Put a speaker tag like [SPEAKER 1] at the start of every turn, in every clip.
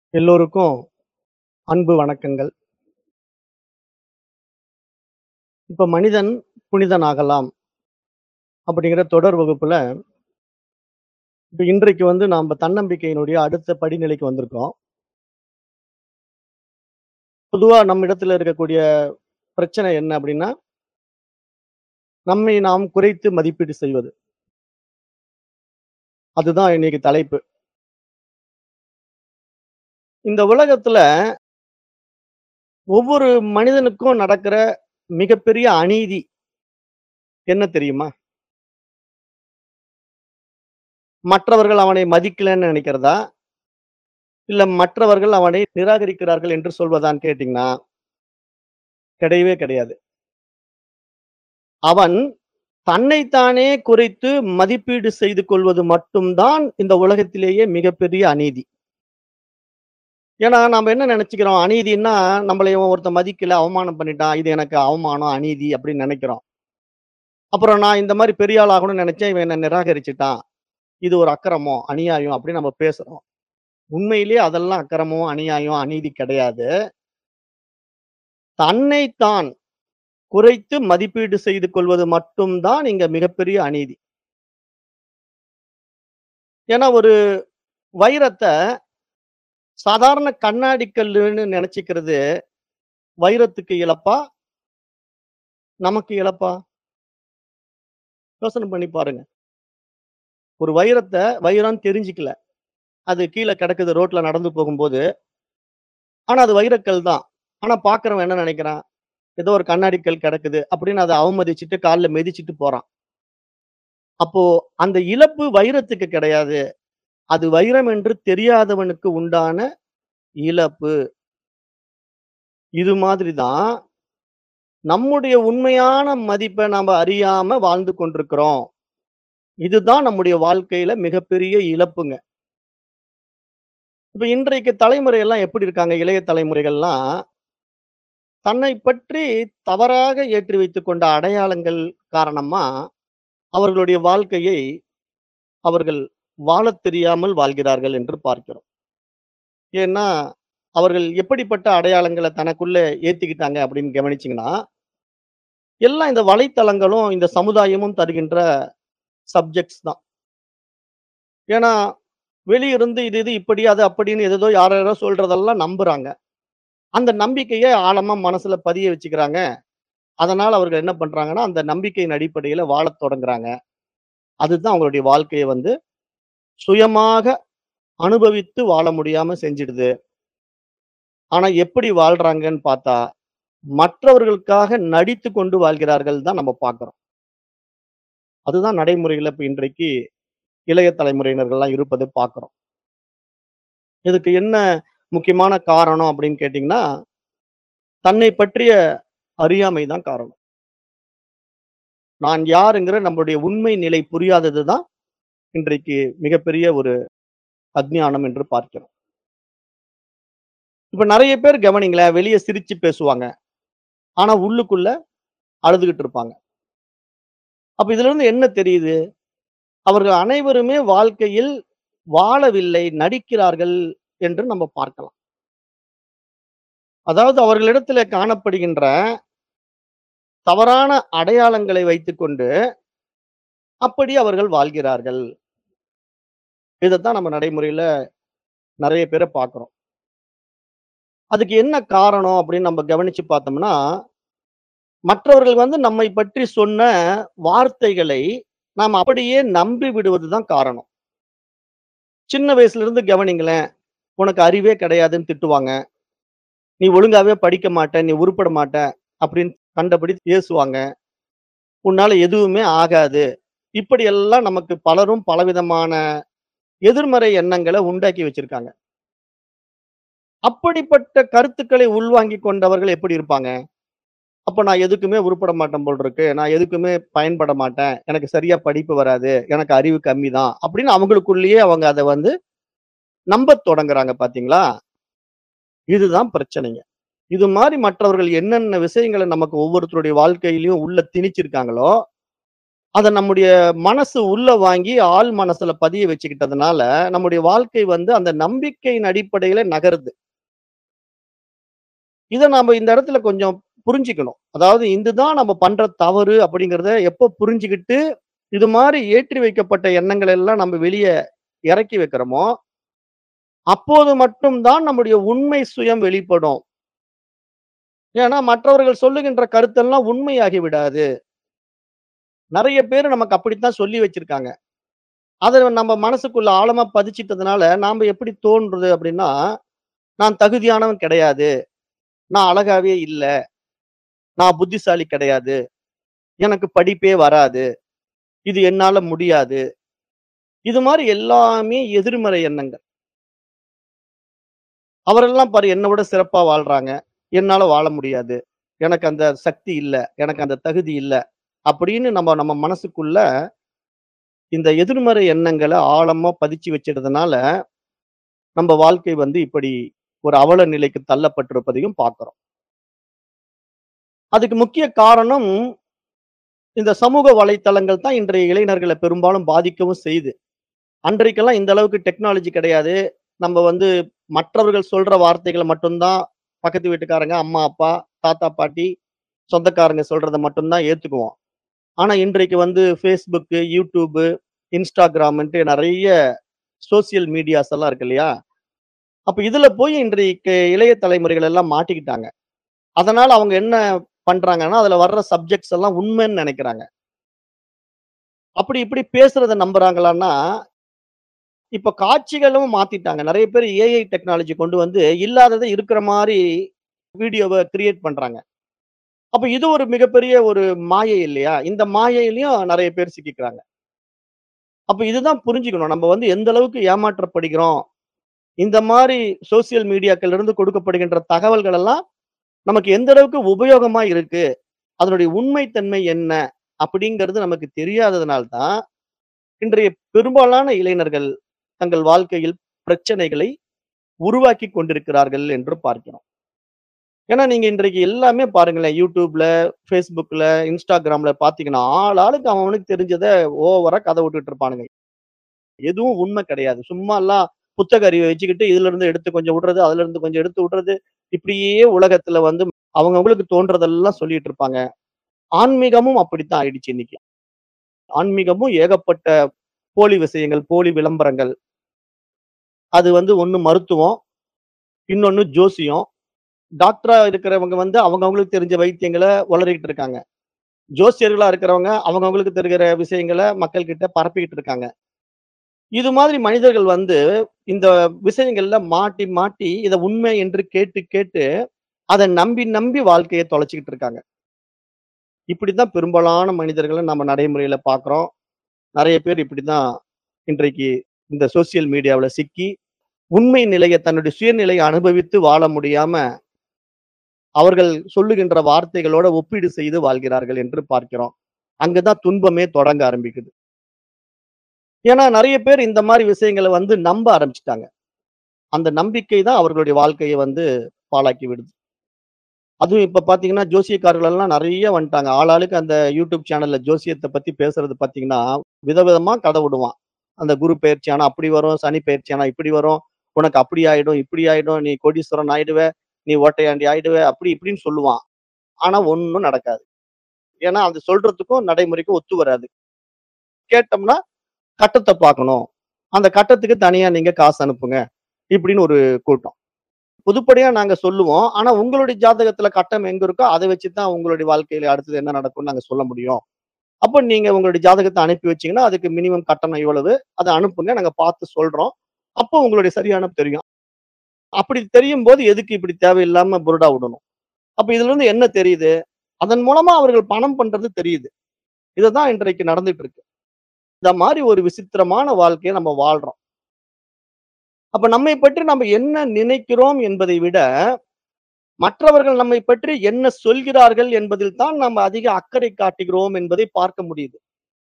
[SPEAKER 1] எல்லோருக்கும் அன்பு வணக்கங்கள். இப்ப மனிதன் புனிதனாகலாம் அப்படிங்கிற தொடர் வகுப்புல, இப்ப இன்றைக்கு வந்து நாம தன்னம்பிக்கையினுடைய அடுத்த படிநிலைக்கு வந்திருக்கோம். பொதுவா நம்மிடத்துல இருக்கக்கூடிய பிரச்சனை என்ன அப்படின்னா, நம்மை நாம் குறைத்து மதிப்பீடு செய்வது. அதுதான் இன்னைக்கு தலைப்பு. இந்த உலகத்துல ஒவ்வொரு மனிதனுக்கும் நடக்கிற மிகப்பெரிய அநீதி என்ன தெரியுமா? மற்றவர்கள் அவனை மதிக்கலன்னு நினைக்கிறதா? இல்ல மற்றவர்கள் அவனை நிராகரிக்கிறார்கள் என்று சொல்வதான்னு கேட்டீங்கன்னா, கிடையவே கிடையாது. அவன் தன்னைத்தானே குறைத்து மதிப்பீடு செய்து கொள்வது மட்டும் தான் இந்த உலகத்திலேயே மிகப்பெரிய அநீதி. ஏன்னா, நாம என்ன நெனச்சுக்கிறோம், அநீதின்னா நம்மள இவன் ஒருத்தன் மதிக்கல, அவமானம் பண்ணிட்டான். இது எனக்கு அவமானம், அநீதி அப்படின்னு நெனைக்கிறோம். அப்புறம் நான் இந்த மாரி பெரிய ஆள் ஆகணும்னு நெனச்சேன். இவன் என்ன நிராகரிச்சுட்டான். இது ஒரு அக்கிரமம், அநியாயம் அப்படின்னு நம்ம பேசுறோம். உண்மையிலேயே அதெல்லாம் அக்கிரமம், அநியாயம், அநீதி கிடையாது. தன்னைத்தான் குறைத்து மதிப்பீடு செய்து கொள்வது மட்டும் தான் இங்க மிகப்பெரிய அநீதி. ஏன்னா, ஒரு வைரத்த சாதாரண கண்ணாடி கல்லுன்னு நெனச்சுக்கிறது, வைரத்துக்கு இழப்பா? நமக்கு இழப்பா? யோசனை பண்ணி பாருங்க. ஒரு வைரத்த வைரம்ன்னு தெரிஞ்சுக்கல. அது கீழ கிடக்குது ரோட்ல நடந்து போகும்போது. ஆனா, அது வைரக்கல் தான். ஆனா, பார்க்கிறவன் என்ன நெனைக்கிறான்? ஏதோ ஒரு கண்ணாடி கல் கிடக்குது அப்படின்னு அத அவமதிச்சுட்டு கால்ல மிதிச்சுட்டு போறான். அப்போ அந்த இழப்பு வைரத்துக்கு கிடையாது. அது வைரம் என்று தெரியாதவனுக்கு உண்டான இழப்பு. இது மாதிரி தான் நம்முடைய உண்மையான மதிப்ப நாம அறியாம வாழ்ந்து கொண்டிருக்கிறோம். இதுதான் நம்முடைய வாழ்க்கையில மிகப்பெரிய இழப்புங்க. இப்ப இன்றைக்கு தலைமுறை எல்லாம் எப்படி இருக்காங்க? இளைய தலைமுறைகள்லாம், தன்னை பற்றி தவறாக ஏற்றி வைத்துக் கொண்ட அடையாளங்கள் காரணமா, அவர்களுடைய வாழ்க்கையை அவர்கள் வாழத் தெரியாமல் வாழ்கிறார்கள் என்று பார்க்கிறோம். ஏன்னா, அவர்கள் எப்படிப்பட்ட அடையாளங்கள தனக்குள்ள ஏத்திக்கிட்டாங்க அப்படின்னு கவனிச்சீங்கன்னா, எல்லாம் இந்த வலைத்தளங்களும், இந்த சமுதாயமும் தருகின்ற சப்ஜெக்ட்ஸ் தான். ஏன்னா, வெளியிருந்து இது இது இப்படி, அது அப்படின்னு ஏதேதோ யார் யாரோ சொல்றதெல்லாம் நம்புறாங்க. அந்த நம்பிக்கைய ஆழமா மனசுல பதிய வச்சுக்கிறாங்க. அதனால அவர்கள் என்ன பண்றாங்கன்னா, அந்த நம்பிக்கையின் அடிப்படையில வாழத் தொடங்குறாங்க. அதுதான் அவங்களுடைய வாழ்க்கைய வந்து சுயமாக அனுபவித்து வாழ முடியாம செஞ்சிடுது. ஆனா, எப்படி வாழ்றாங்கன்னு பார்த்தா, மற்றவர்களுக்காக நடித்துக் கொண்டு வாழ்கிறார்கள் தான் நம்ம பார்க்கிறோம். அதுதான் நடைமுறையில இப்ப இன்றைக்கு இளைய தலைமுறையினர்கள்லாம் இருப்பதை பார்க்கிறோம். இதுக்கு என்ன முக்கியமான காரணம் அப்படின்னு கேட்டீங்கன்னா, தன்னை பற்றிய அறியாமை தான் காரணம். நான் யாருங்கிற நம்முடைய உண்மை நிலை புரியாதது தான் இன்றைக்கு மிகப்பெரிய ஒரு அஞ்ஞானம் என்று பார்க்கிறோம். இப்ப நெறைய பேர் கவனிங்களேன், வெளிய சிரிச்சு பேசுவாங்க. ஆனா உள்ளுக்குள்ள அழுதுகிட்டு இருப்பாங்க. அப்ப இதிலிருந்து என்ன தெரியுது? அவர்கள் அனைவருமே வாழ்க்கையில் வாழவில்லை, நடிக்கிறார்கள் என்று நம்ம பார்க்கலாம். அதாவது அவர்களிடத்திலே காணப்படுகின்ற தவறான அடையாளங்களை வைத்துக்கொண்டு, அப்படி அவர்கள் வாழ்கிறார்கள். இதத்தான் நம்ம நடைமுறையில நெறைய பேர பார்க்கிறோம். அதுக்கு என்ன காரணம் அப்படின்னு நம்ம கவனிச்சு பார்த்தோம்னா, மற்றவர்கள் வந்து நம்மை பற்றி சொன்ன வார்த்தைகளை நாம் அப்படியே நம்பி விடுவது தான் காரணம். சின்ன வயசுல இருந்து கவனிங்களேன், உனக்கு அறிவே கிடையாதுன்னு திட்டுவாங்க. நீ ஒழுங்காவே படிக்க மாட்ட, நீ உருப்பட மாட்ட அப்படின்னு கண்டபடி ஏசுவாங்க. உன்னால எதுவுமே ஆகாது. இப்படியெல்லாம் நமக்கு பலரும் பலவிதமான எதிர்மறை எண்ணங்கள உண்டாக்கி வச்சிருக்காங்க. அப்படிப்பட்ட கருத்துக்களை உள்வாங்கிக் கொண்டவர்கள் எப்படி இருப்பாங்க? அப்ப நான் எதுக்குமே உருப்பட மாட்டேன் போல இருக்கு. நான் எதுக்குமே பயன்பட மாட்டேன். எனக்கு சரியா படிப்பு வராது. எனக்கு அறிவு கம்மி தான். அப்படின்னு அவங்களுக்குள்ளேயே அவங்க அத வந்து நம்பத் தொடங்குறாங்க பார்த்தீங்களா? இதுதான் பிரச்சனைங்க. இது மாரி மற்றவர்கள் என்னென்ன விஷயங்கள நமக்கு ஒவ்வொருத்தருடைய வாழ்க்கையிலயும் உள்ள திணிச்சிருக்காங்களோ, அத நம்முடைய மனசு உள்ள வாங்கி ஆழ் மனசுல பதிய வச்சுக்கிட்டதுனால, நம்முடைய வாழ்க்கை வந்து அந்த நம்பிக்கையின் அடிப்படையில நகருது. இத நாம இந்த இடத்துல கொஞ்சம் புரிஞ்சுக்கணும். அதாவது இதுதான் நம்ம பண்ற தவறு அப்படிங்கிறத எப்ப புரிஞ்சுகிட்டு, இது மாரி ஏற்றி வைக்கப்பட்ட எண்ணங்கள் எல்லாம் நம்ம வெளிய இறக்கி வைக்கிறோமோ, அப்போது மட்டும் தான் நம்முடைய உண்மை சுயம் வெளிப்படும். ஏன்னா மற்றவர்கள் சொல்லுகின்ற கருத்தெல்லாம் உண்மையாகி விடாது. நெறைய பேரு நமக்கு அப்படித்தான் சொல்லி வச்சிருக்காங்க. அத நம்ம மனசுக்குள்ள ஆழமா பதிச்சிட்டதுனால, நாம எப்படி தோன்றுது அப்படின்னா, நான் தகுதியானவன் கிடையாது. நான் அழகாவே இல்ல. நான் புத்திசாலி கிடையாது. எனக்கு படிப்பே வராது. இது என்னால முடியாது. இது மாரி எல்லாமே எதிர்மறை எண்ணங்கள். அவரெல்லாம் பாரு என்ன விட சிறப்பா வாழ்றாங்க. என்னால வாழ முடியாது. எனக்கு அந்த சக்தி இல்ல. எனக்கு அந்த தகுதி இல்ல. அப்படின்னு நம்ம நம்ம மனசுக்குள்ள இந்த எதிர்மறை எண்ணங்கள ஆழமா பதிச்சு வச்சிடுறதுனால, நம்ம வாழ்க்கை வந்து இப்படி ஒரு அவல நிலைக்கு தள்ளப்பட்டிருப்பதையும் பார்க்கிறோம். அதுக்கு முக்கிய காரணம், இந்த சமூக வலைத்தளங்கள் தான் இன்றைய இளைஞர்கள பெரும்பாலும் பாதிக்கவும் செய்யுது. அன்றைக்கெல்லாம் இந்த அளவுக்கு டெக்னாலஜி கிடையாது. நம்ம வந்து மற்றவர்கள் சொல்ற வார்த்தைகள மட்டும் தான் பக்கத்து வீட்டுக்காரங்க, அம்மா, அப்பா, தாத்தா, பாட்டி, சொந்தக்காரங்க சொல்றத மட்டும் தான் ஏத்துக்குவோம். ஆனா இன்றைக்கு வந்து Facebook, YouTube, Instagramன்ட்டு நெறைய சோசியல் மீடியாஸ் எல்லாம் இருக்கு இல்லையா? அப்ப இதுல போய் இன்றைக்கு இளைய தலைமுறைகள் எல்லாம் மாட்டிக்கிட்டாங்க. அதனால அவங்க என்ன பண்றாங்கன்னா, அதுல வர்ற சப்ஜெக்ட்ஸ் எல்லாம் உண்மைன்னு நெனைக்கிறாங்க. அப்படி இப்படி பேசுறத நம்புறாங்களான்னா, இப்ப காட்சிகளும் மாத்திட்டாங்க. நெறைய பேர் ஏஐ டெக்னாலஜி கொண்டு வந்து இல்லாதத இருக்கிற மாரி வீடியோவ கிரியேட் பண்றாங்க. அப்ப இது ஒரு மிகப்பெரிய ஒரு மாயை இல்லையா? இந்த மாயையிலயும் நெறைய பேர் சிக்கிக்கிறாங்க. அப்ப இதுதான் புரிஞ்சுக்கணும். நம்ம வந்து எந்த அளவுக்கு ஏமாற்றப்படுகிறோம். இந்த மாரி சோசியல் மீடியாக்கள்ல இருந்து கொடுக்கப்படுகின்ற தகவல்கள் எல்லாம் நமக்கு எந்த அளவுக்கு உபயோகமா இருக்கு. அதனுடைய உண்மை தன்மை என்ன? அப்படிங்கிறது நமக்கு தெரியாததனால தான், இன்றைய பெரும்பாலான இளைஞர்கள் தங்கள் வாழ்க்கையில் பிரச்சனைகளை உருவாக்கிக் கொண்டிருக்கிறார்கள் என்று பார்க்கிறோம். ஏன்னா நீங்க இன்றைக்கு எல்லாமே பாருங்களேன். YouTubeல, Facebookல, Instagramல பார்த்தீங்கன்னா, ஆள் ஆளுக்கு அவன் அவனுக்கு தெரிஞ்சத ஓவரா கத விட்டுட்டு இருப்பானுங்க. எதுவும் உண்மை கிடையாது. சும்மா எல்லாம் புத்தக அறிவ வச்சுக்கிட்டு இதுல இருந்து எடுத்து கொஞ்சம் விடுறது, அதுல இருந்து கொஞ்சம் எடுத்து விடுறது. இப்படியே உலகத்துல வந்து அவங்க அவங்களுக்கு தோன்றதெல்லாம் சொல்லிட்டு இருப்பாங்க. ஆன்மீகமும் அப்படித்தான் ஆயிடுச்சு இன்னைக்கு. ஆன்மீகமும் ஏகப்பட்ட போலி விஷயங்கள், போலி விளம்பரங்கள். அது வந்து ஒண்ணு மருத்துவம், இன்னொன்னு ஜோசியம். டாக்டரா இருக்கிறவங்க வந்து அவங்க அவங்களுக்கு தெரிஞ்ச வைத்தியங்கள உளறிக்கிட்டு இருக்காங்க. ஜோசியர்களா இருக்கிறவங்க அவங்க அவங்களுக்கு தெரிகிற விஷயங்கள மக்கள் கிட்ட பரப்பிக்கிட்டு இருக்காங்க. இது மாதிரி மனிதர்கள் வந்து இந்த விஷயங்கள்ல மாட்டி, மாட்டி இத உண்மை என்று கேட்டு, கேட்டு அத நம்பி, நம்பி வாழ்க்கைய தொலைச்சுக்கிட்டு இருக்காங்க. இப்படித்தான் பெரும்பாலான மனிதர்கள நம்ம நடைமுறையில பார்க்கிறோம். நெறைய பேர் இப்படித்தான் இன்றைக்கு இந்த சோசியல் மீடியாவுல சிக்கி, உண்மை நிலைய தன்னுடைய சுயநிலைய அனுபவித்து வாழ முடியாம, அவர்கள் சொல்லுகின்ற வார்த்தைகளோட ஒப்பீடு செய்து வாழ்கிறார்கள் என்று பார்க்கிறோம். அங்க தான் துன்பமே தொடங்க ஆரம்பிக்குது. ஏன்னா நெறைய பேர் இந்த மாரி விஷயங்கள வந்து நம்ப ஆரம்பிச்சுட்டாங்க. அந்த நம்பிக்கை தான் அவர்களுடைய வாழ்க்கைய வந்து பாழாக்கி விடுது. அதுவும் இப்ப பார்த்தீங்கன்னா, ஜோசியக்காரர்கள் எல்லாம் நெறைய வந்துட்டாங்க. ஆளாளுக்கு அந்த YouTube சேனல்ல ஜோசியத்த பத்தி பேசுறது பார்த்தீங்கன்னா, விதவிதமா கத விடுவான். அந்த குரு பெயர்ச்சி ஆனா அப்படி வரும், சனி பெயர்ச்சி ஆனா இப்படி வரும், உனக்கு அப்படி ஆயிடும், இப்படி ஆயிடும், நீ கோடீஸ்வரன் ஆயிடுவ, நீ ஓட்டையாண்டி ஆயிடுவ, அப்படி இப்படின்னு சொல்லுவான். ஆனா ஒண்ணும் நடக்காது. ஏன்னா அது சொல்றதுக்கும் நடைமுறைக்கும் ஒத்து வராது. கேட்டோம்னா, கட்டத்த பார்க்கணும். அந்த கட்டத்துக்கு தனியா நீங்க காசு அனுப்புங்க. இப்படின்னு ஒரு கூட்டம். பொதுப்படையா நாங்க சொல்லுவோம். ஆனா உங்களுடைய ஜாதகத்துல கட்டம் எங்க இருக்கோ, அத வச்சு தான் உங்களுடைய வாழ்க்கையில அடுத்தது என்ன நடக்கும்னு நாங்க சொல்ல முடியும். அப்ப நீங்க உங்களுடைய ஜாதகத்த அனுப்பி வச்சீங்கன்னா, அதுக்கு மினிமம் கட்டணம் இவ்வளவு. அத அனுப்புங்க. நாங்க பார்த்து சொல்றோம். அப்போ உங்களுடைய சரியான தெரியும். அப்படி தெரியும்போது எதுக்கு இப்படி தேவையில்லாம புருடா விடணும்? அப்ப இதுல இருந்து என்ன தெரியுது? அதன் மூலமா அவர்கள் பணம் பண்றது தெரியுது. இதுதான் இன்றைக்கு நடந்துட்டு இருக்கு. இந்த மாரி ஒரு விசித்திரமான வாழ்க்கைய நம்ம வாழ்றோம். அப்ப நம்மை பற்றி நம்ம என்ன நினைக்கிறோம் என்பதை விட, மற்றவர்கள் நம்மை பற்றி என்ன சொல்கிறார்கள் என்பதில் தான் நம்ம அதிக அக்கறை காட்டுகிறோம் என்பதை பார்க்க முடியுது.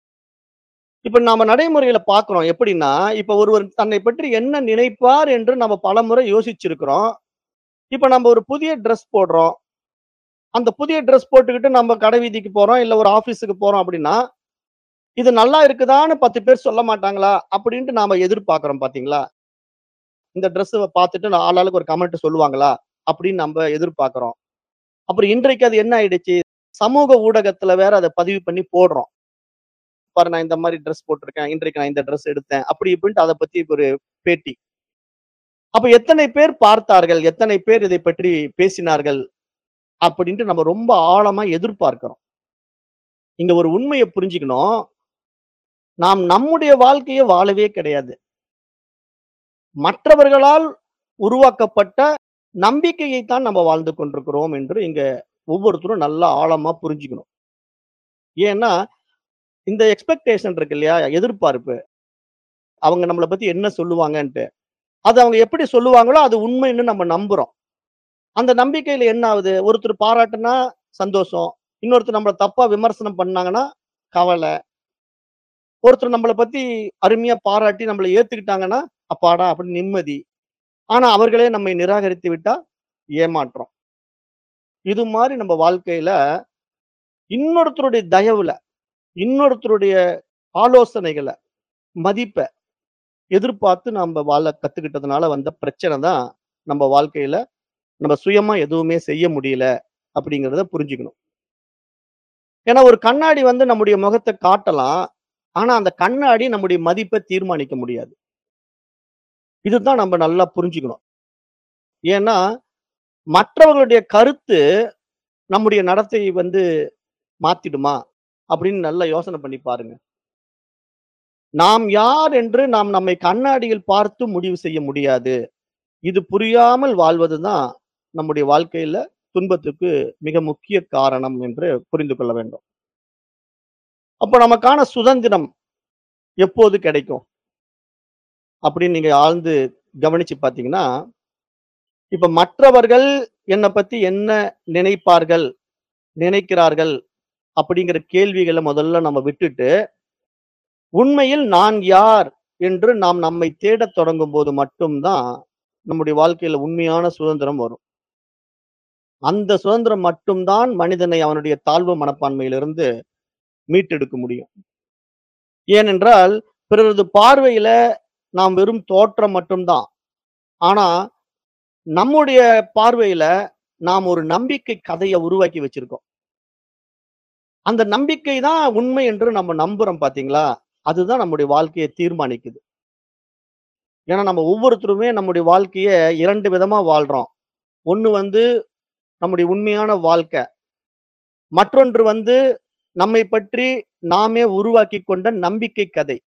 [SPEAKER 1] இப்ப நாம நடைமுறையில பார்க்கிறோம். எப்படின்னா, இப்ப ஒருவர் தன்னை பற்றி என்ன நினைப்பார் என்று நம்ம பலமுறை யோசிச்சிருக்கிறோம். இப்ப நம்ம ஒரு புதிய ட்ரெஸ் போடுறோம். அந்த புதிய ட்ரெஸ் போட்டுக்கிட்டு நம்ம கடை வீதிக்கு போறோம், இல்ல ஒரு ஆபீஸுக்கு போறோம் அப்படின்னா, இது நல்லா இருக்குதான்னு 10 பேர் சொல்ல மாட்டாங்களா? அப்படின்ட்டு நாம எதிர்பார்க்கிறோம் பார்த்தீங்களா? இந்த ட்ரெஸ்ஸ பார்த்துட்டு நான் ஆளாளுக்கு ஒரு கமெண்ட் சொல்லுவாங்களா? அப்படின்னு நம்ப எதிர்பார்க்கிறோம். அப்புறம் இன்றைக்கு அது என்ன ஆயிடுச்சு? சமூக ஊடகத்துல வேற அத பதிவு பண்ணி போடுறோம். பாரு நான் இந்த மாரி ட்ரெஸ் போட்டிருக்கேன். இன்றைக்கு நான் இந்த ட்ரெஸ் எடுத்தேன். அப்படி இப்படின்ட்டு அத பத்தி ஒரு பேட்டி. அப்ப எத்தனை பேர் பார்த்தார்கள்? எத்தனை பேர் இதை பற்றி பேசினார்கள்? அப்படின்ட்டு நம்ம ரொம்ப ஆழமா எதிர்பார்க்கிறோம். இங்க ஒரு உண்மைய புரிஞ்சுக்கணும். நாம் நம்முடைய வாழ்க்கைய வாழவே கிடையாது. மற்றவர்களால் உருவாக்கப்பட்ட நம்பிக்கையை தான் நம்ம வாழ்ந்து கொண்டிருக்கிறோம் என்று இங்க ஒவ்வொருத்தரும் நல்லா ஆழமா புரிஞ்சுக்கணும். ஏன்னா, இந்த எக்ஸ்பெக்டேஷன் இருக்கு இல்லையா? எதிர்பார்ப்பு. அவங்க நம்மள பத்தி என்ன சொல்லுவாங்கன்ட்டு. அது அவங்க எப்படி சொல்லுவாங்களோ, அது உண்மைன்னு நம்ம நம்புறோம். அந்த நம்பிக்கையில என்ன ஆகுது? ஒருத்தர் பாராட்டுனா சந்தோஷம். இன்னொருத்தர் நம்மள தப்பா விமர்சனம் பண்ணாங்கன்னா, கவல. ஒருத்தர் நம்மள பத்தி அருமையா பாராட்டி நம்மள ஏத்துக்கிட்டாங்கன்னா, அப்பாடா! அப்படின்னு நிம்மதி. ஆனா அவர்களே நம்மை நிராகரித்து விட்டா, ஏமாற்றம். இது மாரி நம்ம வாழ்க்கையில இன்னொருத்தருடைய தயவுல, இன்னொருத்தருடைய ஆலோசனைகள, மதிப்ப எதிர்பார்த்து நம்ப வாழ கத்துக்கிட்டதுனால வந்த பிரச்சனை தான் நம்ம வாழ்க்கையில நம்ம சுயமா எதுவுமே செய்ய முடியல அப்படிங்கிறத புரிஞ்சுக்கணும். ஏன்னா ஒரு கண்ணாடி வந்து நம்முடைய முகத்த காட்டலாம். ஆனா அந்த கண்ணாடி நம்முடைய மதிப்ப தீர்மானிக்க முடியாது. இதுதான் நம்ம நல்லா புரிஞ்சுக்கணும். ஏன்னா, மற்றவர்களுடைய கருத்து நம்முடைய நடத்தையை வந்து மாத்திடுமா? அப்படின்னு நல்லா யோசனை பண்ணி பாருங்க. நாம் யார் என்று நாம் நம்மை கண்ணாடியில் பார்த்து முடிவு செய்ய முடியாது. இது புரியாமல் வாழ்வது தான் நம்முடைய வாழ்க்கையில துன்பத்துக்கு மிக முக்கிய காரணம் என்று புரிந்து கொள்ள வேண்டும். அப்ப நமக்கான சுதந்திரம் எப்போது கிடைக்கும்? அப்படின்னு நீங்க ஆழ்ந்து கவனிச்சு பார்த்தீங்கன்னா, இப்ப மற்றவர்கள் என்ன பத்தி என்ன நினைப்பார்கள், நினைக்கிறார்கள் அப்படிங்கிற கேள்விகள முதல்ல நம்ம விட்டுட்டு, உண்மையில் நான் யார் என்று நாம் நம்மை தேடத் தொடங்கும்போது மட்டும் தான், நம்முடைய வாழ்க்கையில உண்மையான சுதந்திரம் வரும். அந்த சுதந்திரம் மட்டும் தான் மனிதனை அவனுடைய தாழ்வு மனப்பான்மையிலிருந்து மீட்டெடுக்க முடியும். ஏனென்றால், பிறரது பார்வையில நாம் வெறும் தோற்றம் மட்டும் தான். ஆனா, நம்முடைய பார்வையில நாம் ஒரு நம்பிக்கை கதைய உருவாக்கி வச்சிருக்கோம். அந்த நம்பிக்கை தான் உண்மை என்று நம்ம நம்புறோம் பார்த்தீங்களா? அதுதான் நம்முடைய வாழ்க்கைய தீர்மானிக்குது. ஏன்னா நம்ம ஒவ்வொருத்தருமே நம்முடைய வாழ்க்கைய 2 விதமா வாழ்றோம். ஒண்ணு வந்து நம்முடைய உண்மையான வாழ்க்கை. மற்றொன்று வந்து நம்மை பற்றி நாமே உருவாக்கிக் கொண்ட நம்பிக்கை கதை.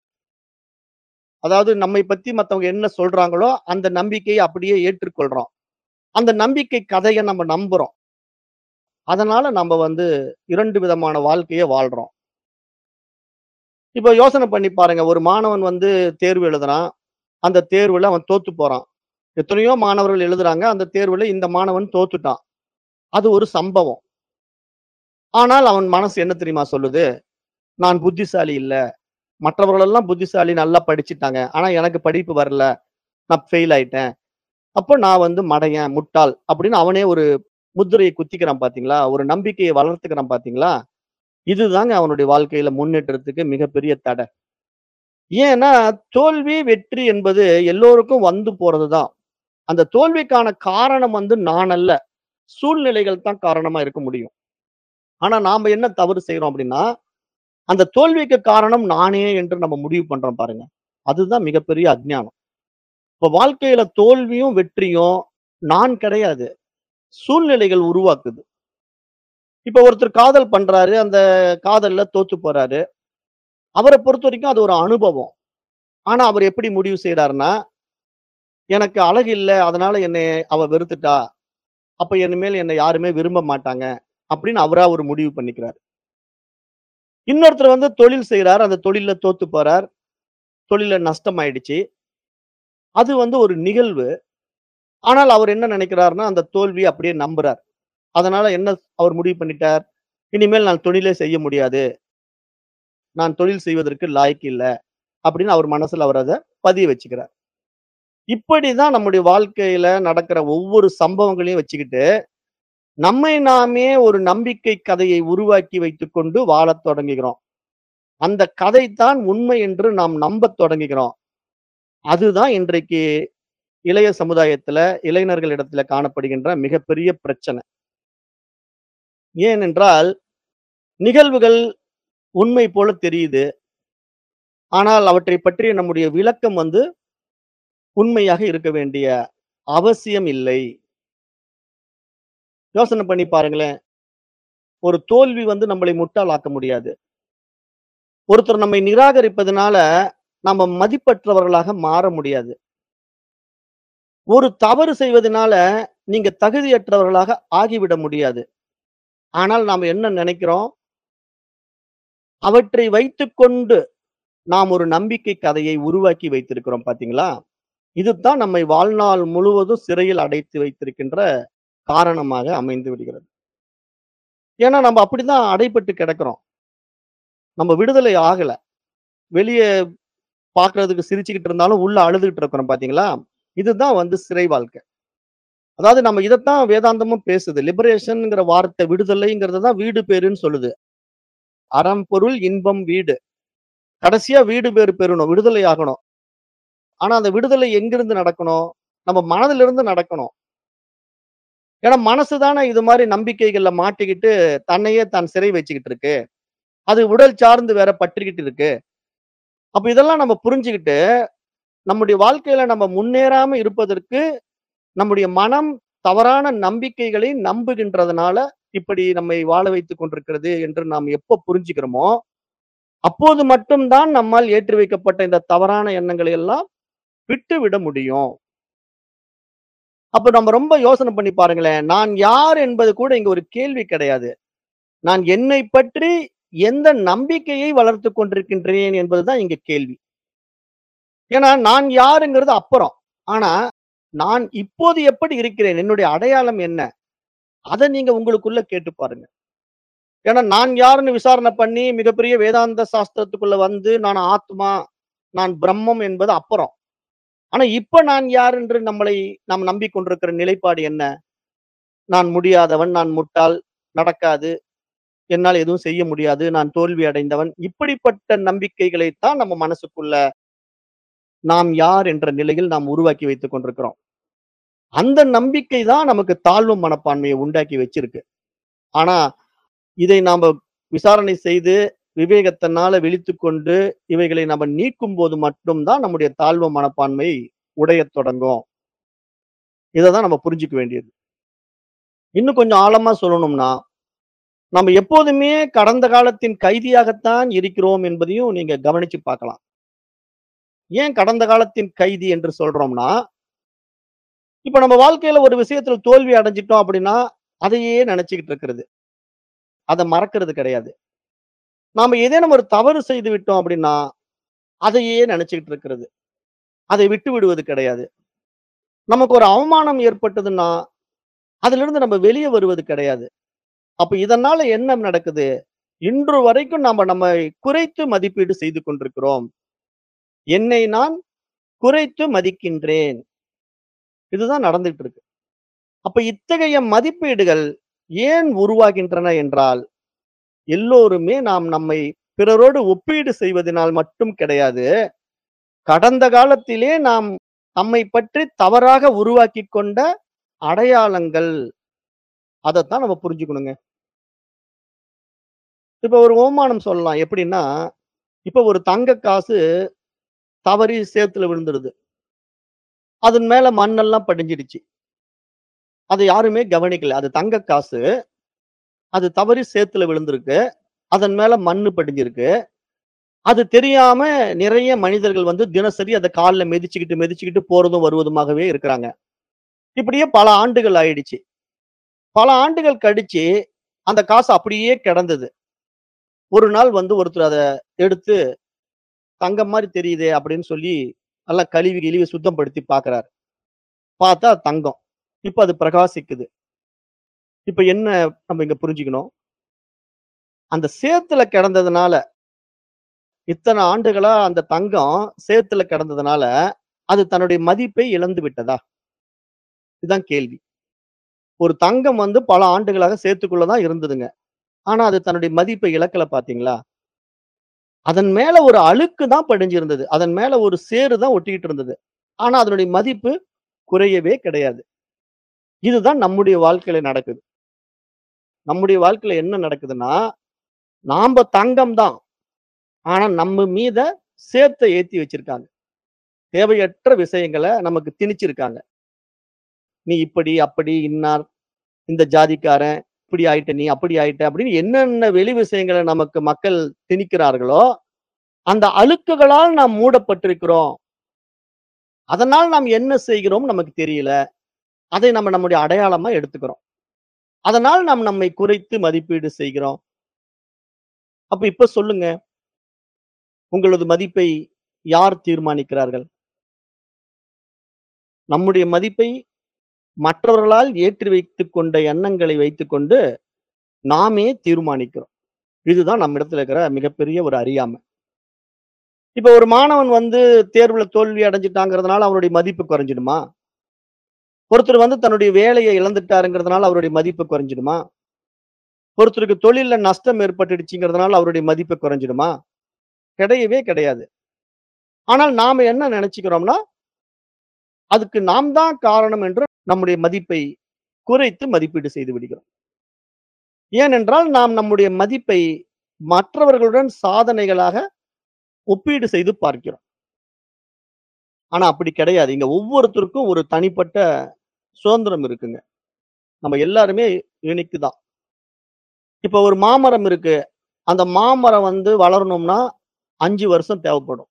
[SPEAKER 1] அதாவது நம்மை பத்தி மத்தவங்க என்ன சொல்றாங்களோ, அந்த நம்பிக்கைய அப்படியே ஏற்றுக்கொள்றோம். அந்த நம்பிக்கை கதைய நம்ம நம்புறோம். அதனால நம்ம வந்து 2 விதமான வாழ்க்கைய வாழ்றோம். இப்ப யோசனை பண்ணி பாருங்க. ஒரு மாணவன் வந்து தேர்வு எழுதுறான். அந்த தேர்வுல அவன் தோத்து போறான். எத்தனையோ மாணவர்கள் எழுதுறாங்க. அந்த தேர்வுல இந்த மாணவன் தோத்துட்டான். அது ஒரு சம்பவம். ஆனால் அவன் மனசு என்ன தெரியுமா சொல்லுது? நான் புத்திசாலி இல்ல. மற்றவர்கள் எல்லாம் புத்திசாலி நல்லா படிச்சுட்டாங்க. ஆனா எனக்கு படிப்பு வரல. நான் ஃபெயில் ஆயிட்டேன். அப்ப நான் வந்து மடையன், முட்டாள் அப்படின்னு அவனே ஒரு முத்திரைய குத்திக்கிறான் பார்த்தீங்களா? ஒரு நம்பிக்கைய வளர்த்துக்கிறான் பார்த்தீங்களா? இதுதாங்க அவனுடைய வாழ்க்கையில முன்னேற்றத்துக்கு மிகப்பெரிய தடை. ஏன்னா, தோல்வி, வெற்றி என்பது எல்லோருக்கும் வந்து போறது தான். அந்த தோல்விக்கான காரணம் வந்து நான் அல்ல. சூழ்நிலைகள் தான் காரணமா இருக்க முடியும். ஆனா நாம என்ன தவறு செய்றோம் அப்படின்னா, அந்த தோல்விக்கு காரணம் நானே என்று நம்ம முடிவு பண்றோம் பாருங்க. அதுதான் மிகப்பெரிய அஞ்ஞானம். இப்ப வாழ்க்கையில தோல்வியும், வெற்றியும் நான் கிடையாது. சூழ்நிலைகள் உருவாக்குது. இப்ப ஒருத்தர் காதல் பண்றாரு. அந்த காதல்ல தோத்து போறாரு. அவர பொறுத்தவரைக்கும் அது ஒரு அனுபவம். ஆனா அவர் எப்படி முடிவு செய்றாருன்னா, எனக்கு அழகு இல்ல. அதனால என்னைய அவ வெறுத்துட்டா. அப்ப இனிமேல் என்ன யாருமே விரும்ப மாட்டாங்க. அப்படின்னு அவரா ஒரு முடிவு பண்ணிக்கிறாரு. இன்னொருத்தர் வந்து தொழில் செய்றார். அந்த தொழில்ல தோத்து போறார். தொழில்ல நஷ்டம் ஆயிடுச்சு. அது வந்து ஒரு நிகழ்வு. ஆனால் அவர் என்ன நினைக்கிறார்ன்னா, அந்த தோல்விய அப்படியே நம்புறார். அதனால என்ன அவர் முடிவு பண்ணிட்டார்? இனிமேல் நான் தொழிலே செய்ய முடியாது. நான் தொழில் செய்வதற்கு லாயக்கு இல்ல. அப்படின்னு அவர் மனசுல அவர் அத பதிய வச்சுக்கிறார். இப்படிதான் நம்முடைய வாழ்க்கையில நடக்கிற ஒவ்வொரு சம்பவங்களையும் வச்சுக்கிட்டு, நம்மை நாமே ஒரு நம்பிக்கை கதையை உருவாக்கி வைத்துக்கொண்டு வாழத் தொடங்குகிறோம். அந்த கதை தான் உண்மை என்று நாம் நம்பத் தொடங்குகிறோம். அதுதான் இன்றைக்கு இளைய சமுதாயத்துல, இளைஞர்களிடத்துல காணப்படுகின்ற மிகப்பெரிய பிரச்சனை. ஏனென்றால், நிகழ்வுகள் உண்மை போல தெரியுது. ஆனால் அவற்றைப் பற்றிய நம்முடைய விளக்கம் வந்து உண்மையாக இருக்க வேண்டிய அவசியம் இல்லை. யோசனை பண்ணி பாருங்களேன். ஒரு தோல்வி வந்து நம்மளை முட்டாளாக்க முடியாது. ஒருத்தர் நம்மை நிராகரிப்பதனால, நம்ம மதிப்பற்றவர்களாக மாற முடியாது. ஒரு தவறு செய்வதனால, நீங்க தகுதியற்றவர்களாக ஆகிவிட முடியாது. ஆனால் நாம என்ன நினைக்கிறோம்? அவற்றை வைத்துக்கொண்டு, நாம் ஒரு நம்பிக்கை கதையை உருவாக்கி வைத்திருக்கிறோம் பார்த்தீங்களா? இதுதான் நம்மை வாழ்நாள் முழுவதும் சிறையில் அடைத்து வைத்திருக்கின்ற காரணமாக அமைந்து விடுகிறது. ஏன்னா, நம்ம அப்படிதான் அடைபட்டு கிடக்கிறோம். நம்ம விடுதலை ஆகல. வெளிய பார்க்கிறதுக்கு சிரிச்சுக்கிட்டு இருந்தாலும், உள்ள அழுதுகிட்டு இருக்கிறோம் பார்த்தீங்களா? இதுதான் வந்து சிறை வாழ்க்கை. அதாவது நம்ம இதத்தான் வேதாந்தமும் பேசுது. லிபரேஷன்ங்கிற வார்த்தை விடுதலைங்கிறத தான் வீடு பேறுன்னு சொல்லுது. அறம், பொருள், இன்பம், வீடு. கடைசியா வீடு பேறு பெறணும். விடுதலை ஆகணும். ஆனா, அந்த விடுதலை எங்கிருந்து நடக்கணும்? நம்ம மனதிலிருந்து நடக்கணும். ஏன்னா, மனசு தானே இது மாரி நம்பிக்கைகள்ல மாட்டிக்கிட்டு, தன்னையே தான் சிறை வச்சுக்கிட்டு இருக்கு. அது உடல் சார்ந்து வேற பற்றிக்கிட்டு இருக்கு. அப்ப இதெல்லாம் நம்ம புரிஞ்சுகிட்டு, நம்முடைய வாழ்க்கையில நம்ம முன்னேறாம இருப்பதற்கு, நம்முடைய மனம் தவறான நம்பிக்கைகளை நம்புகின்றதுனால, இப்படி நம்மை வாழ வைத்துக் கொண்டிருக்கிறது என்று நாம் எப்ப புரிஞ்சுக்கிறோமோ, அப்போது மட்டும் தான் நம்மால் ஏற்றி வைக்கப்பட்ட இந்த தவறான எண்ணங்களை எல்லாம் விட்டுவிட முடியும். அப்ப நம்ம ரொம்ப யோசனை பண்ணி பாருங்களேன். நான் யார் என்பது கூட இங்க ஒரு கேள்வி கிடையாது. நான் என்னைப் பற்றி எந்த நம்பிக்கையை வளர்த்துக் கொண்டிருக்கின்றேன் என்பதுதான் இங்க கேள்வி. ஏன்னா, நான் யாருங்கிறது அப்புறம். ஆனா, நான் இப்போது எப்படி இருக்கிறேன்? என்னுடைய அடையாளம் என்ன? அத நீங்க உங்களுக்குள்ள கேட்டு பாருங்க. ஏன்னா, நான் யாருன்னு விசாரணை பண்ணி மிகப்பெரிய வேதாந்த சாஸ்திரத்துக்குள்ள வந்து, நான் ஆத்மா, நான் பிரம்மம் என்பது அப்புறம். ஆனா, இப்ப நான் யார் என்று நம்மளை நாம் நம்பிக் கொண்டிருக்கிற நிலைப்பாடு என்ன? நான் முடியாதவன், நான் முட்டாள், நடக்காது, என்னால் எதுவும் செய்ய முடியாது, நான் தோல்வி அடைந்தவன். இப்படிப்பட்ட நம்பிக்கைகளைத்தான் நம்ம மனசுக்குள்ள நாம் யார் என்ற நிலையில் நாம் உருவாக்கி வைத்துக் கொண்டிருக்கிறோம். அந்த நம்பிக்கை தான் நமக்கு தாழ்வு மனப்பான்மையை உண்டாக்கி வச்சிருக்கு. ஆனா, இதை நாம விசாரணை செய்து, விவேகத்தினால விழித்துக்கொண்டு, இவைகளை நம்ம நீக்கும்போது மட்டும் தான் நம்முடைய தாழ்வு மனப்பான்மை உடையத் தொடங்கும். இததான் நம்ம புரிஞ்சுக்க வேண்டியது. இன்னும் கொஞ்சம் ஆழமா சொல்லணும்னா, நம்ம எப்போதுமே கடந்த காலத்தின் கைதியாகத்தான் இருக்கிறோம் என்பதையும் நீங்க கவனிச்சு பார்க்கலாம். ஏன் கடந்த காலத்தின் கைதி என்று சொல்றோம்னா, இப்ப நம்ம வாழ்க்கையில ஒரு விஷயத்துல தோல்வி அடைஞ்சுட்டோம் அப்படின்னா, அதையே நினைச்சுக்கிட்டு இருக்கிறது. அத மறக்கிறது கிடையாது. நாம ஏதேனும் ஒரு தவறு செய்து விட்டோம் அப்படின்னா, அதையே நினைச்சுக்கிட்டு இருக்கிறது. அதை விட்டு விடுவது கிடையாது. நமக்கு ஒரு அவமானம் ஏற்பட்டதுன்னா, அதிலிருந்து நம்ம வெளிய வருவது கிடையாது. அப்ப இதனால என்ன நடக்குது? இன்று வரைக்கும் நாம நம்மை குறைத்து மதிப்பீடு செய்து கொண்டிருக்கிறோம். என்னை நான் குறைத்து மதிக்கின்றேன். இதுதான் நடந்துட்டு இருக்கு. அப்ப இத்தகைய மதிப்பீடுகள் ஏன் உருவாகின்றன என்றால், எல்லோருமே நாம் நம்மை பிறரோடு ஒப்பீடு செய்வதனால் மட்டும் கிடையாது. கடந்த காலத்திலே நாம் நம்மை பற்றி தவறாக உருவாக்கிக் கொண்ட அடையாளங்கள். அதத்தான் நம்ம புரிஞ்சுக்கணுங்க. இப்ப ஒரு உவமானம் சொல்லலாம். எப்படின்னா, இப்ப ஒரு தங்க காசு தவறி சேத்துல விழுந்துடுது. அதன் மேல மண்ணெல்லாம் படிஞ்சிடுச்சு. அத யாருமே கவனிக்கல. அது தங்க காசு. அது தவறி சேத்துல விழுந்திருக்கு. அதன் மேல மண்ணு படிஞ்சிருக்கு. அது தெரியாம நிறைய மனிதர்கள் வந்து தினசரி அத கால்ல மிதிச்சுக்கிட்டு, மிதிச்சுக்கிட்டு போறதும் வருவதுமாகவே இருக்கிறாங்க. இப்படியே பல ஆண்டுகள் ஆயிடுச்சு. பல ஆண்டுகள் கழிச்சு, அந்த காசு அப்படியே கிடந்தது. ஒரு நாள் வந்து ஒருத்தர் அத எடுத்து, தங்கம் மாரி தெரியுதே அப்படின்னு சொல்லி, நல்லா கழுவி கிழுவி சுத்தப்படுத்தி பார்க்கிறாரு. பார்த்தா தங்கம். இப்ப அது பிரகாசிக்குது. இப்ப என்ன நம்ம இங்க புரிஞ்சுக்கணும்? அந்த சேத்துல கிடந்ததுனால, இத்தன ஆண்டுகளா அந்த தங்கம் சேத்துல கிடந்ததுனால, அது தன்னுடைய மதிப்பை இழந்து விட்டதா? இதுதான் கேள்வி. ஒரு தங்கம் வந்து பல ஆண்டுகளாக சேத்துக்குள்ள தான் இருந்ததுங்க. ஆனா, அது தன்னுடைய மதிப்பை இழக்கல பார்த்தீங்களா? அதன் மேல ஒரு அழுக்கு தான் படிஞ்சிருந்தது. அதன் மேல ஒரு சேறு தான் ஒட்டிக்கிட்டு இருந்தது. ஆனா அதனுடைய மதிப்பு குறையவே கிடையாது. இதுதான் நம்முடைய வாழ்க்கையில நடக்குது. நம்முடைய வாழ்க்கையில என்ன நடக்குதுன்னா, நாம்ப தங்கம் தான். ஆனா நம்ம மீத சேத்த ஏத்தி வச்சிருக்காங்க. தேவையற்ற விஷயங்கள நமக்கு திணிச்சிருக்காங்க. நீ இப்படி, அப்படி, இன்னார், இந்த ஜாதிக்காரன், இப்படி ஆயிட்ட நீ, அப்படி ஆயிட்ட அப்படின்னு என்னென்ன வெளி விஷயங்கள நமக்கு மக்கள் திணிக்கிறார்களோ, அந்த அழுக்குகளால் நாம் மூடப்பட்டிருக்கிறோம். அதனால் நாம் என்ன செய்கிறோம் நமக்கு தெரியல. அதை நம்ம நம்முடைய அடையாளமா எடுத்துக்கிறோம். அதனால் நாம் நம்மை குறைத்து மதிப்பீடு செய்கிறோம். அப்ப இப்ப சொல்லுங்க. உங்களது மதிப்பை யார் தீர்மானிக்கிறார்கள்? நம்முடைய மதிப்பை மற்றவர்களால் ஏற்றி வைத்துக் கொண்ட எண்ணங்களை வைத்துக்கொண்டு நாமே தீர்மானிக்கிறோம். இதுதான் நம்மிடத்துல இருக்கிற மிகப்பெரிய ஒரு அறியாமை. இப்ப ஒரு மாணவன் வந்து தேர்வுல தோல்வி அடைஞ்சுட்டாங்கிறதுனால அவனுடைய மதிப்பு குறைஞ்சிடுமா? ஒருத்தர் வந்து தன்னுடைய வேலைய இழந்துட்டாருங்கிறதுனால அவருடைய மதிப்பு குறைஞ்சிடுமா? ஒருத்தருக்கு தொழில்ல நஷ்டம் ஏற்பட்டுடுச்சுங்கிறதுனால அவருடைய மதிப்பு குறைஞ்சிடுமா? கிடையவே கிடையாது. ஆனால் நாம என்ன நெனச்சுக்கிறோம்னா, அதுக்கு நாம் தான் காரணம் என்று நம்முடைய மதிப்பை குறைத்து மதிப்பீடு செய்து விடுகிறோம். ஏனென்றால் நாம் நம்முடைய மதிப்பை மற்றவர்களுடன் சாதனைகளாக ஒப்பீடு செய்து பார்க்கிறோம். ஆனா அப்படி கிடையாது. இங்க ஒவ்வொருத்தருக்கும் ஒரு தனிப்பட்ட சுதந்திரம் இருக்குங்க. நம்ம எல்லாருமே யூனிக் தான். இப்ப ஒரு மாமரம் இருக்கு. அந்த மாமரம் வந்து வளரணும்னா 5 வருஷம் தேவைப்படும்.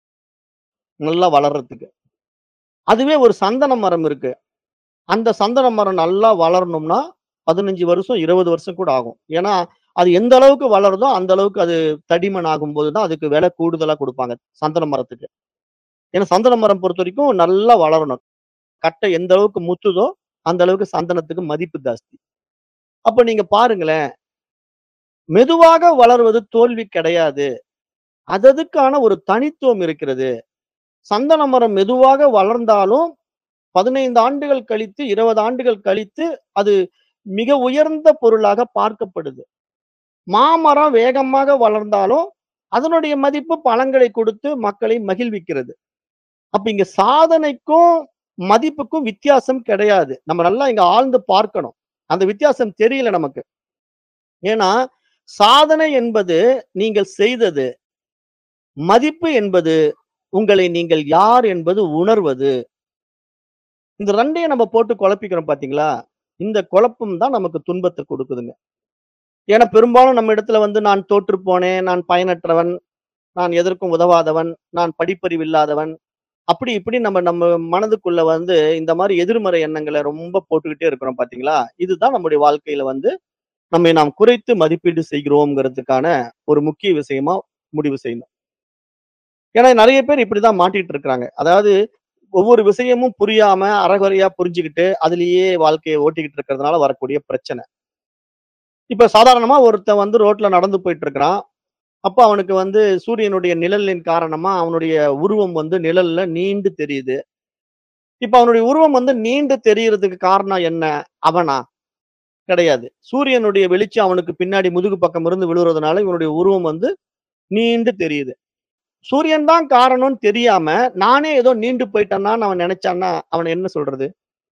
[SPEAKER 1] நல்லா வளர்றதுக்கு. அதுவே ஒரு சந்தன மரம் இருக்கு. அந்த சந்தன மரம் நல்லா வளரணும்னா 15 வருஷம், 20 வருஷம் கூட ஆகும். ஏன்னா, அது எந்த அளவுக்கு வளருதோ, அந்த அளவுக்கு அது தடிமன் ஆகும்போது தான் அதுக்கு விலை கூடுதலா குடுப்பாங்க. சந்தன மரத்துக்கு. ஏன்னா சந்தன மரம் பொறுத்தவரைக்கும் நல்லா வளரணும். கட்டை எந்த அளவுக்கு முத்துதோ, அந்த அளவுக்கு சந்தனத்துக்கு மதிப்பு ஜாஸ்தி. அப்ப நீங்க பாருங்களேன். மெதுவாக வளர்வது தோல்வி கிடையாது. அததுக்கான ஒரு தனித்துவம் இருக்கிறது. சந்தன மரம் மெதுவாக வளர்ந்தாலும் 15 ஆண்டுகள் கழித்து, 20 ஆண்டுகள் கழித்து அது மிக உயர்ந்த பொருளாக பார்க்கப்படுது. மாமரம் வேகமாக வளர்ந்தாலும், அதனுடைய மதிப்பு பழங்களை கொடுத்து மக்களை மகிழ்விக்கிறது. அப்ப இங்க சாதனைக்கும், மதிப்புக்கும் வித்தியாசம் கிடையாது. நம்ம நல்லா இங்க ஆழ்ந்து பார்க்கணும். அந்த வித்தியாசம் தெரியல நமக்கு. ஏன்னா, சாதனை என்பது நீங்கள் செய்தது. மதிப்பு என்பது உங்களை நீங்கள் யார் என்பது உணர்வது. இந்த 2யும் நம்ம போட்டு குழப்பிக்கிறோம் பார்த்தீங்களா? இந்த குழப்பம் தான் நமக்கு துன்பத்த குடுக்குதுங்க. ஏன்னா பெரும்பாலும் நம்ம இடத்துல வந்து நான் தோற்றுப் போனேன், நான் பயனற்றவன், நான் எதற்கும் உதவாதவன், நான் படிப்பறிவு இல்லாதவன், அப்படி இப்படி நம்ம நம்ம மனதுக்குள்ள வந்து இந்த மாரி எதிர்மறை எண்ணங்கள ரொம்ப போட்டுக்கிட்டே இருக்கிறோம் பார்த்தீங்களா? இதுதான் நம்முடைய வாழ்க்கையில வந்து நம்மை நாம் குறைத்து மதிப்பீடு செய்கிறோம்ங்கிறதுக்கான ஒரு முக்கிய விஷயமா முடிவு செய்யணும். ஏன்னா நெறைய பேர் இப்படிதான் மாட்டிட்டு இருக்கிறாங்க. அதாவது ஒவ்வொரு விஷயமும் புரியாம, அரைகுறையா புரிஞ்சுகிட்டு, அதிலேயே வாழ்க்கைய ஓட்டிக்கிட்டு இருக்கிறதுனால வரக்கூடிய பிரச்சனை. இப்ப சாதாரணமா ஒருத்தன் வந்து ரோட்ல நடந்து போயிட்டு இருக்கிறான். அப்ப அவனுக்கு வந்து சூரியனுடைய நிழலின் காரணமா அவனுடைய உருவம் வந்து நிழல்ல நீண்டு தெரியுது. இப்ப அவனுடைய உருவம் வந்து நீண்டு தெரியறதுக்கு காரணம் என்ன? அவனா? கிடையாது. சூரியனுடைய வெளிச்சம் அவனுக்கு பின்னாடி முதுகு பக்கம் இருந்து விழுறதுனால இவனுடைய உருவம் வந்து நீண்டு தெரியுது. சூரியன் தான் காரணம்னு தெரியாம, நானே ஏதோ நீண்டு போயிட்டேனான்னு அவன் நெனச்சான்னா, அவன என்ன சொல்றது?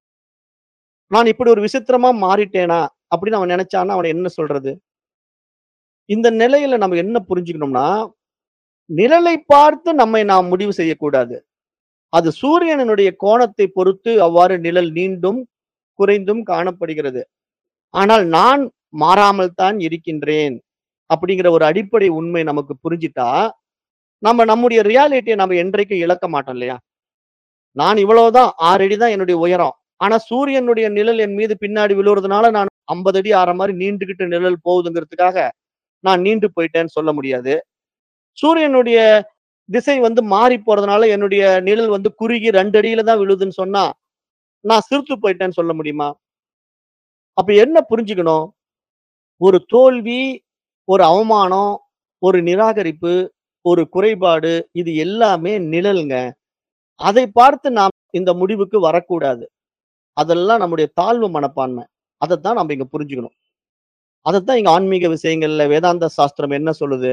[SPEAKER 1] நான் இப்படி ஒரு விசித்திரமா மாறிட்டேனா? அப்படின்னு அவன் நெனச்சான்னா, அவன என்ன சொல்றது? இந்த நிலையில நம்ம என்ன புரிஞ்சுக்கணும்னா, நிழலை பார்த்து நம்மை நாம் முடிவு செய்யக்கூடாது. அது சூரியனுடைய கோணத்தை பொறுத்து அவ்வாறு நிழல் நீண்டும், குறைந்தும் காணப்படுகிறது. ஆனால் நான் மாறாமல் தான் இருக்கின்றேன். அப்படிங்கிற ஒரு அடிப்படை உண்மை நமக்கு புரிஞ்சிட்டா, நம்ம நம்முடைய ரியாலிட்டிய நம்ம என்றைக்கும் இழக்க மாட்டோம் இல்லையா? நான் இவ்வளவுதான் 6 அடி தான் என்னுடைய உயரம். ஆனா சூரியனுடைய நிழல் என் மீது பின்னாடி விழுறதுனால நான் 50 அடி ஆற மாரி நீண்டுகிட்டு நிழல் போகுதுங்கிறதுக்காக, நான் நீண்டு போயிட்டேன்னு சொல்ல முடியாது. சூரியனுடைய திசை வந்து மாறி போறதுனால என்னுடைய நிழல் வந்து குறுகி 2 அடியில தான் விழுதுன்னு சொன்னா, நான் சிறுத்து போயிட்டேன்னு சொல்ல முடியுமா? அப்ப என்ன புரிஞ்சுக்கணும்? ஒரு தோல்வி, ஒரு அவமானம், ஒரு நிராகரிப்பு, ஒரு குறைபாடு இது எல்லாமே நிழல்ங்க. அதை பார்த்து நாம் இந்த முடிவுக்கு வரக்கூடாது. அதெல்லாம் நம்முடைய தாழ்வு மனப்பான்மை. அதத்தான் நம்ம இங்க புரிஞ்சுக்கணும். அதத்தான் இங்க ஆன்மீக விஷயங்கள்ல வேதாந்த சாஸ்திரம் என்ன சொல்லுது?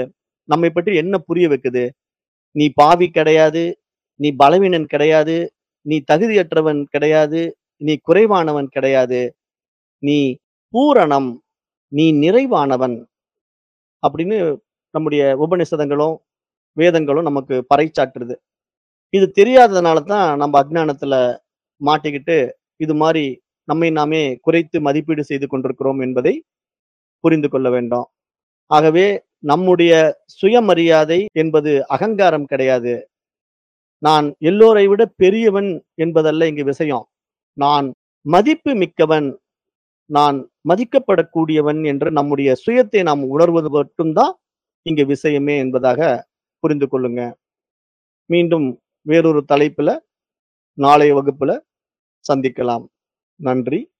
[SPEAKER 1] நம்மை பற்றி என்ன புரிய வைக்குது? நீ பாவி கிடையாது. நீ பலவீனன் கிடையாது. நீ தகுதியற்றவன் கிடையாது. நீ குறைவானவன் கிடையாது. நீ பூரணம். நீ நிறைவானவன். அப்படின்னு நம்முடைய உபநிஷதங்களும், வேதங்களும் நமக்கு பறைசாற்றுது. இது தெரியாததுனால தான் நம்ம அஞ்ஞானத்துல மாட்டிக்கிட்டு, இது மாரி நம்மை நாமே குறைத்து மதிப்பீடு செய்து கொண்டிருக்கிறோம் என்பதை புரிந்து கொள்ள வேண்டும். ஆகவே நம்முடைய சுயமரியாதை என்பது அகங்காரம் கிடையாது. நான் எல்லோரை விட பெரியவன் என்பதல்ல இங்கு விஷயம். நான் மதிப்பு மிக்கவன். நான் மதிக்கப்படக்கூடியவன் என்று நம்முடைய சுயத்தை நாம் உணர்வது மட்டும் தான் இங்கு விஷயமே என்பதாக புரிந்து கொள்ளுங்க. மீண்டும் வேறொரு தலைப்புல, நாளைய வகுப்புல சந்திக்கலாம். நன்றி.